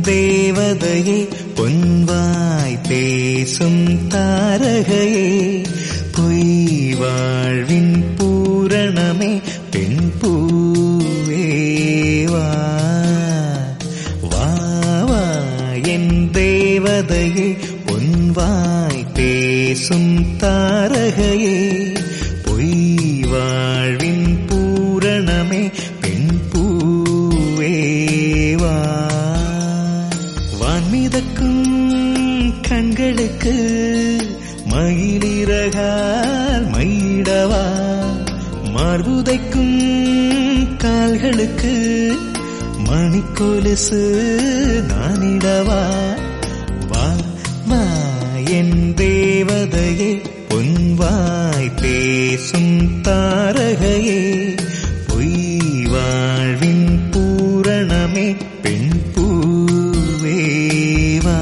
தேவதையே பொன்வாய் பேசும் தாரகையே பொய் வாழ்வின் பூரணமே பெண் பூவேவா வா வா என் தேவதையே பொன்வாய் பேசும் தாரகையே பொய் வாழ்வின் பூரணமே பெண் பூவேவா வான்மிதக்கும் கண்களுக்கு மயிலிறகால் மயிடவா மார்புதைக்கும் கால்களுக்கு மணிக்கொலுசு நானிடவா வா வா என் தேவதையே பொன்வாய் பேசும் தாரகையே பொய் வாழ்வின் பூரணமே பெண் பூவேவா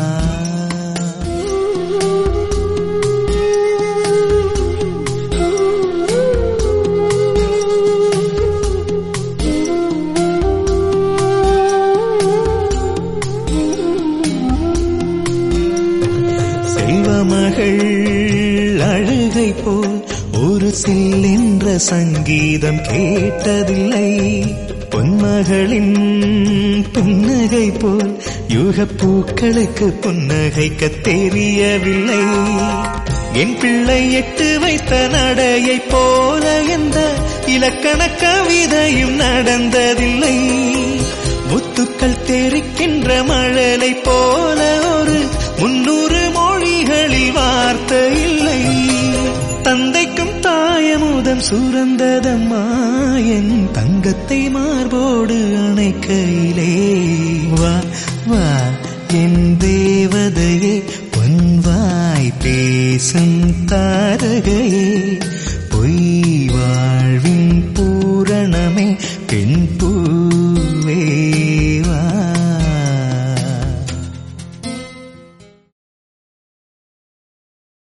செல்வமகள் அழுகை போல் ஒரு சில்லென்ற சங்கீதம் கேட்டதில்லை பொன்மகளின் புன்னகை போல் யுக பூக்களுக்கு புன்னகைக்க தெரியவில்லை என் பிள்ளை எட்டு வைத்த நடையை போல எந்த இலக்கண கவிதையும் நடந்ததில்லை முத்துக்கள் தெரிக்கின்ற மழலை போல ஒரு முன்னூறு மொழிகளில் வார்த்தை இல்லை தந்தைக்கும் தாயமுதம் சுரந்ததம்மா என் தங்கத்தை மார்போடு அணைக்கையிலே வா வா என் தேவதையே பொன்வாய் பேசும் தாரகையே பொய் வாழ்வின் பூரணமே பெண் பூவே